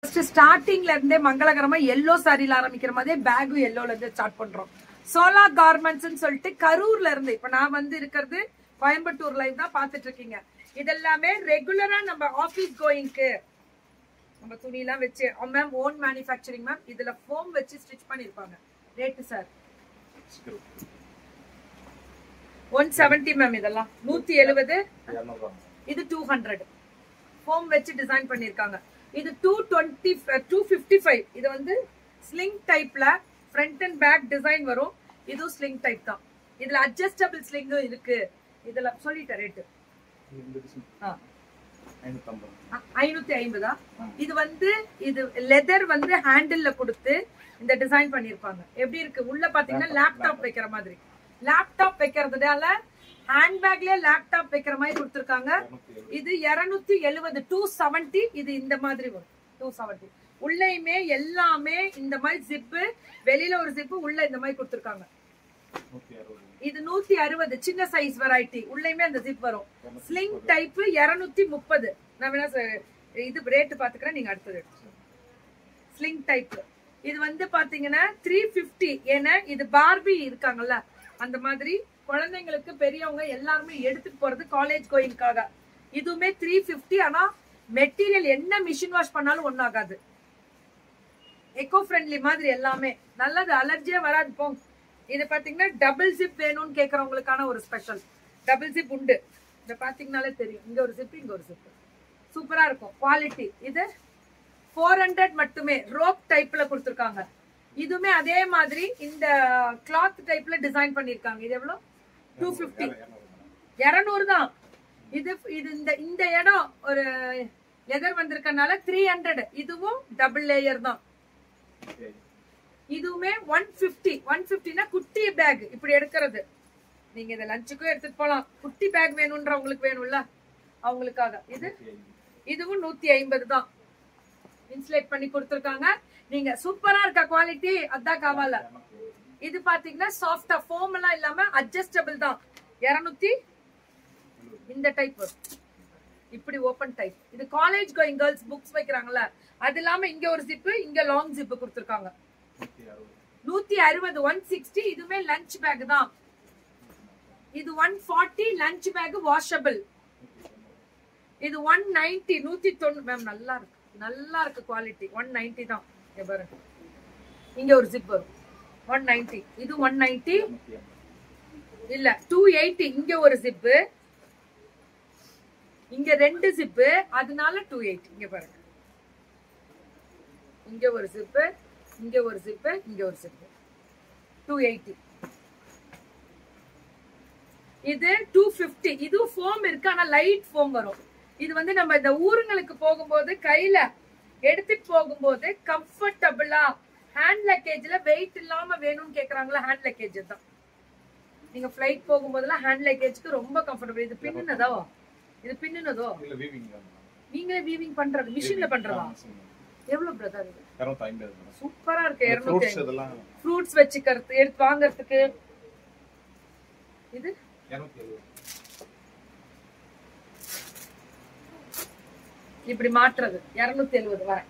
First ஸ்டார்டிங்ல இருந்தே மங்களகரமா yellow சாரில ஆரம்பிக்கிற மாதிரி பேக்கும் எல்லோல இருந்து ஸ்டார்ட் பண்றோம் சோலா கார்மெண்ட்ஸ் சொல்லிட்டு கரூர்ல இருந்து இப்ப நான் வந்து இருக்கிறது கோயம்புத்தூர் லைவ் தான் பாத்துட்டு இருக்கீங்க இதெல்லாமே ரெகுலரா நம்ம ஆபீஸ் கோயிங்க்கு நம்ம துணியெல்லாம் வச்சு மேம் ஓன் மேனுஃபேக்சரிங் மேம் இதுல ஃபோம் வச்சு ஸ்டிச் பண்ணிருப்பாங்க rate sir one seventy ma'am இதெல்லாம் நூத்தி எழுபது இது டூ ஹண்ட்ரட் ஃபோம் வச்சு டிசைன் பண்ணிருக்காங்க இது two twenty two fifty five இது வந்து ஸ்லிங் டைப்ல ஃப்ரண்ட் அண்ட் பேக் டிசைன் வரும் இதுவும் ஸ்லிங் டைப் தான் இதுல அட்ஜஸ்டபிள் ஸ்லிங்கும் இருக்கு இதுல சொல்லிட்டேன் ரேட்டு ஐநூத்தி ஐம்பதா இது வந்து இது லெதர் வந்து ஹேண்டில்ல கொடுத்து இந்த டிசைன் பண்ணிருப்பாங்க எப்படி இருக்கு உள்ள பாத்தீங்கன்னா லேப்டாப் வைக்கிற மாதிரி லேப்டாப் வைக்கிறதுனால ஹேண்ட்பேக்லயே லேப்டாப் வைக்கிற மாதிரி கொடுத்துருக்காங்க இது இருநூத்தி எழுபது டூ செவன்டி இது இந்த மாதிரி வரும் டூ செவன்டி உள்ளயுமே எல்லாமே இந்த மாதிரி ஜிப்பு வெளியில ஒரு ஜிப்பு உள்ள இந்த மாதிரி கொடுத்துருக்காங்க இது நூத்தி அறுபது சின்ன சைஸ் வெரைட்டி உள்ளயுமே அந்த ஜிப் வரும் ஸ்லிங் டைப் இருநூத்தி முப்பது நான் வேணா சொ- இது ரேட் பாத்துக்கிறேன் நீங்க அடுத்தது ஸ்லிங் டைப் இது வந்து பாத்தீங்கன்னா த்ரீ பிப்டி ஏன்னா இது பார்பி இருக்காங்கல்ல அந்த மாதிரி குழந்தைங்களுக்கு பெரியவங்க எல்லாருமே எடுத்துட்டு போறது காலேஜ் கோயிங்காக இதுவுமே த்ரீ பிப்டி ஆனா மெட்டீரியல் என்ன மிஷின் வாஷ் பண்ணாலும் ஒன்றும் ஆகாது எக்கோ ஃப்ரெண்ட்லி மாதிரி எல்லாமே நல்லது அலர்ஜியே வராது போங்க இது பாத்தீங்கன்னா டபுள் ஜிப் வேணும்னு கேக்குறவங்களுக்கான ஒரு ஸ்பெஷல் டபுள் ஜிப் உண்டு இத பாத்தீங்கனாலே தெரியும் இங்க ஒரு ஜிப் இங்க ஒரு ஜிப் சூப்பரா இருக்கும் குவாலிட்டி இது ஃபோர் ஹண்ட்ரட் மட்டுமே ரோப் டைப்ல கொடுத்துருக்காங்க இதுவுமே அதே மாதிரி இந்த கிளாத் டைப்ல டிசைன் பண்ணிருக்காங்க இது எவ்வளவு டூ பிப்டி இருநூறு தான் இது இது இந்த இந்த இடம் ஒரு லெதர் வந்திருக்கனால த்ரீ ஹண்ட்ரட் இதுவும் டபுள் லேயர் தான் இதுவுமே ஒன் பிப்டி ஒன் பிப்டினா குட்டி பேக் இப்படி எடுக்கிறது நீங்க இதை லஞ்சுக்கும் எடுத்துட்டு போலாம் குட்டி பேக் வேணும்ன்றவங்களுக்கு வேணும்ல அவங்களுக்காக இது இதுவும் நூத்தி ஐம்பது தான் இன்சுலேட் பண்ணி கொடுத்துருக்காங்க நீங்க சூப்பரா இருக்க குவாலிட்டி அதான் காவால இது பாத்தீங்கன்னா சாஃப்டா ஃபோம் எல்லாம் இல்லாம அட்ஜஸ்டபிள் தான் இருநூத்தி இந்த டைப் இப்படி ஓபன் டைப் இது காலேஜ் கோயிங் கேர்ள்ஸ் புக்ஸ் வைக்கிறாங்கல்ல அது இல்லாம இங்க ஒரு ஜிப்பு இங்க லாங் ஜிப்பு கொடுத்துருக்காங்க நூத்தி அறுபது ஒன் சிக்ஸ்டி இதுவுமே லஞ்ச் பேக் தான் இது one forty lunch bag washable இது ஒன் நைன்டி நூத்தி தொண்ணூறு மேம் நல்லா இருக்கு நல்லா இருக்கு குவாலிட்டி ஒன் நைன்டி தான் இங்க பாருங்க இங்க ஒரு ஜிப் வரும் ஒன் நைன்டி இது ஒன் நைன்டி இல்ல டூ எயிட்டி இங்க ஒரு ஜிப்பு இங்க ரெண்டு ஜிப்பு அதனால டூ எயிட்டி இங்க பாருங்க இங்க ஒரு ஜிப்பு இங்க ஒரு ஜிப்பு இங்க ஒரு ஜிப்பு டூ எயிட்டி இது டூ பிப்டி இது ஃபோம் இருக்கு ஆனா லைட் ஃபோம் வரும் இது வந்து நம்ம இந்த ஊருங்களுக்கு போகும்போது கையில எடுத்துட்டு போகும்போது கம்ஃபர்டபுளா ஹேண்ட் லக்கேஜ்ல வெயிட் இல்லாம வேணும்னு கேக்குறாங்களா ஹேண்ட் லக்கேஜ் தான் நீங்க ஃபிளைட் போகும்போதெல்லாம் ஹேண்ட் லக்கேஜ்க்கு ரொம்ப கம்ஃபர்டபுள் இது பின்னுனதோ இது பின்னுனதோ நீங்களே வீவிங் பண்றது மிஷின்ல பண்றதா எவ்வளவு பிரதர் இது சூப்பரா இருக்கு இருநூத்தி ஃப்ரூட்ஸ் வச்சுக்கிறது எடுத்து வாங்குறதுக்கு இது இப்படி மாற்றுறது இருநூத்தி எழுபது வர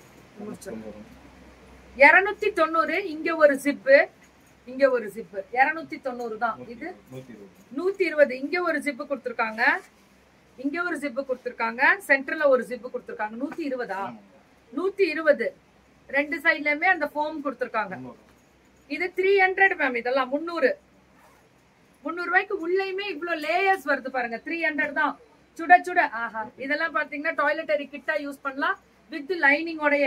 இருநூத்தி தொண்ணூறு இங்க ஒரு ஜிப்பு இங்க ஒரு ஜிப்பு இருநூத்தி தொண்ணூறு தான் இது நூத்தி இருபது இங்க ஒரு ஜிப்பு கொடுத்துருக்காங்க இங்க ஒரு ஜிப்பு கொடுத்துருக்காங்க சென்டர்ல ஒரு ஜிப்பு கொடுத்துருக்காங்க நூத்தி இருபதா நூத்தி இருபது ரெண்டு சைட்லயுமே அந்த ஃபோம் கொடுத்துருக்காங்க இது த்ரீ ஹண்ட்ரட் மேம் இதெல்லாம் முந்நூறு முந்நூறு ரூபாய்க்கு உள்ளயுமே இவ்ளோ லேயர்ஸ் வருது பாருங்க த்ரீ ஹண்ட்ரட் தான் சுட சுட ஆஹா இதெல்லாம் பாத்தீங்கன்னா டாய்லெட்டரி கிட்டா யூஸ் பண்ணலாம் வித் லைனிங்கோடய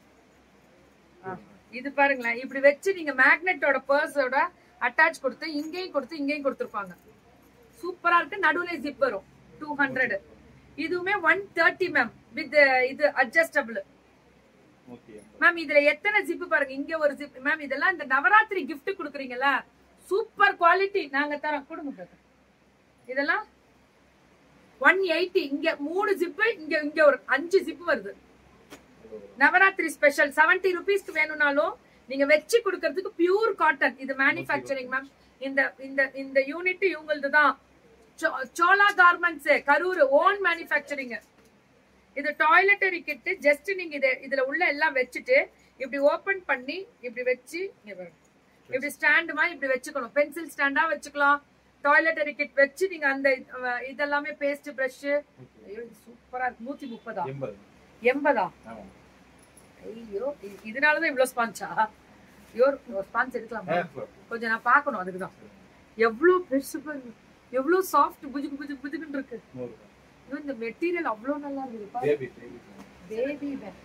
இது பாருங்களேன் இப்படி வச்சு நீங்க மேக்னெட்டோட பர்ஸோட அட்டாச் கொடுத்து இங்கேயும் கொடுத்து இங்கேயும் கொடுத்துருப்பாங்க சூப்பரா இருக்கு நடுவுல ஜிப் வரும் டூ ஹண்ட்ரட் இதுவுமே ஒன் தேர்ட்டி மேம் வித் இது அட்ஜஸ்டபிள் மேம் இதுல எத்தனை ஜிப் பாருங்க இங்க ஒரு ஜிப் மேம் இதெல்லாம் இந்த நவராத்திரி gift குடுக்குறீங்கல்ல சூப்பர் குவாலிட்டி நாங்க தரோம் கொடுங்க brother. இதெல்லாம் ஒன் எயிட்டி இங்க மூணு ஜிப்பு இங்க இங்க ஒரு அஞ்சு ஜிப்பு வருது நவராத்திரி ஸ்பெஷல் செவன்டி ருபீஸ்க்கு வேணும்னாலும் நீங்க வச்சு கொடுக்கறதுக்கு பியூர் காட்டன் இது மேனுஃபேக்சரிங் மேம் இந்த இந்த இந்த யூனிட் இவங்களது தான் Sola garments Karur own manufacturing இது டாய்லெட்டரி கிட்டு ஜஸ்ட் நீங்க இத இதுல உள்ள எல்லாம் வச்சுட்டு இப்படி ஓபன் பண்ணி இப்படி வச்சு இங்க பாருங்க. இப்படி ஸ்டாண்ட் மாதிரி இப்படி வச்சுக்கணும் பென்சில் ஸ்டாண்டா வச்சுக்கலாம் டாய்லெட்டரி கிட் வச்சு நீங்க அந்த அஹ், இதெல்லாமே பேஸ்ட் பிரஷ் ஐயோ இது சூப்பரா இருக்கு நூத்தி முப்பதா எண்பது எண்பதா ஆமா ஐயோ இ- இதனாலதான் இவ்வளவு ஸ்பான்ச்சா ஐயோ ஸ்பான்ஸ் எடுக்கலாமா கொஞ்சம் நான் பார்க்கணும் அதுக்குதான் எவ்வளவு பெருசு பாருங்க எவ்வளவு சாஃப்ட் புஜுக்கு புஜுக்கு புஜுக்குன்னு இருக்கு நூறு ஐயோ, இந்த மெட்டீரியல் அவ்வளவு நல்லா இருக்குது பாரு. பேபி பேபி பேபி பேக்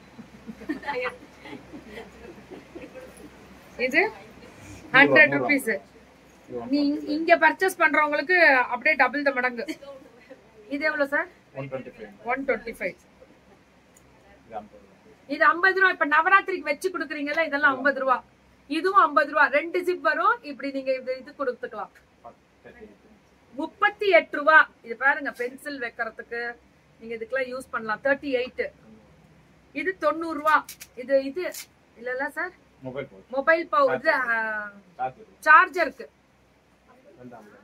இது ஹண்ட்ரட் ருபீஸ் நீ இங்க- இங்க பர்ச்சேஸ் பண்றவங்களுக்கு அப்படியே டபுள் த மடங்கு இது எவ்வளவு sir one twenty five one twenty five இது ஐம்பது இது ஐம்பது ரூபா இப்ப நவராத்திரிக்கு வச்சு கொடுக்குறீங்கல்ல இதெல்லாம் ஐம்பது ரூபா இதுவும் ஐம்பது ரூபா ரெண்டு ஜிப் வரும் இப்படி நீங்க இது இது கொடுத்துக்கலாம் தேர்ட்டி முப்பத்தி எட்டு ரூபா இது பாருங்க பென்சில் வைக்கிறதுக்கு நீங்க இதுக்கெல்லாம் யூஸ் பண்ணலாம் தேர்ட்டி எயிட் இது தொண்ணூறு ரூபா இது இது இல்லல்ல சார் மொபைல் போன் மொபைல் பவு இது சார்ஜர் சார்ஜருக்கு ரெண்டு ஐம்பது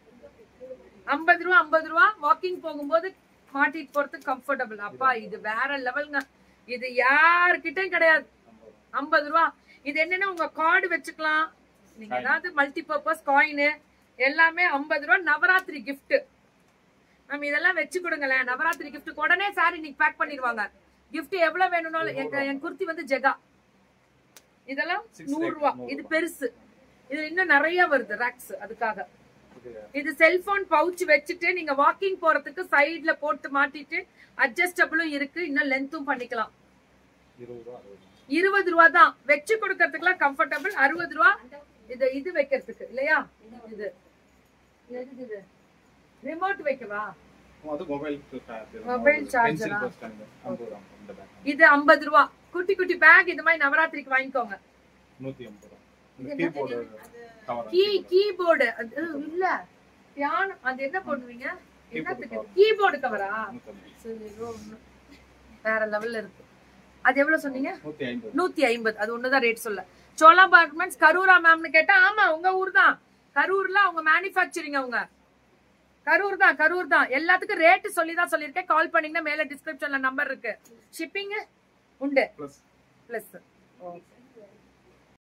ஐம்பது ரூபா ஐம்பது ரூபா வாக்கிங் போகும்போது மாட்டிட்டு போறதுக்கு கம்ஃபர்டபுள் அப்பா இது வேற லெவல்ங்க இது யார்கிட்டயும் கிடையாது ஐம்பது ஐம்பது ரூபா இது என்னன்னா உங்க கார்டு வச்சுக்கலாம் நீங்க ஏதாவது மல்டி பர்பஸ் காயின் எல்லாமே ஐம்பது ரூபா நவராத்திரி gift மேம் இதெல்லாம் வச்சு கொடுங்களேன் நவராத்திரி gift உடனே சாரி நீங்க பேக் பண்ணிடுவாங்க gift எவ்வளவு வேணும்னாலும் எங்க என் குர்த்தி வந்து ஜெகா இதெல்லாம் Six நூறு rate, ரூபா நூறு இது ரூபா. பெருசு இது இன்னும் நிறைய வருது ரேக்ஸ் அதுக்காக இது இது செல்போன் பவுச் வச்சுட்டு நீங்க வாக்கிங் போறதுக்கு சைடுல போட்டு மாட்டிட்டு அட்ஜஸ்டபிளும் இருக்கு இன்னும் லென்த்தும் பண்ணிக்கலாம் இருபது ரூபா அறுபது ரூபா இருபது ரூபா தான் வச்சு கொடுக்கறதுக்குலாம் கம்ஃபர்டபுள் அறுபது ரூபா இது இது வைக்கிறதுக்கு இல்லையா இது எது இது ரிமோட் வைக்கவா அது மொபைல் Mobile charger பென்சில் ஆ? பஸ் ஐம்பது ரூபா இந்த பேக் இது ஐம்பது ரூபா குட்டி குட்டி பேக் இது மாதிரி நவராத்திரிக்கு வாங்கிக்கோங்க நூத்தி ஐம்பது ரூபா இந்த கீபோர்டு கவர் கீ கீபோர்டு அது இல்ல பியானோ அது என்ன பண்ணுவீங்க என்னத்துக்கு கீபோர்டு கவரா சரி, ஏதோ ஒண்ணு. வேற லெவல்ல இருக்கு அது எவ்வளவு சொன்னீங்க நூத்தி ஐம்பது நூத்தி ஐம்பது அது ஒண்ணுதான் ரேட் சொல்ல சோலா அபார்ட்மெண்ட்ஸ் கரூரா மேம்னு கேட்டா ஆமா உங்க ஊர் தான் கரூர்ல அவங்க மேனுஃபேக்சரிங் அவங்க கரூர் தான் கரூர் தான் எல்லாத்துக்கும் ரேட் சொல்லி தான் சொல்லியிருக்கேன் கால் பண்ணீங்கன்னா மேல டிஸ்கிரிப்ஷன்ல நம்பர் இருக்கு ஷிப்பிங் உண்டு பிளஸ் பிளஸ் ஓகே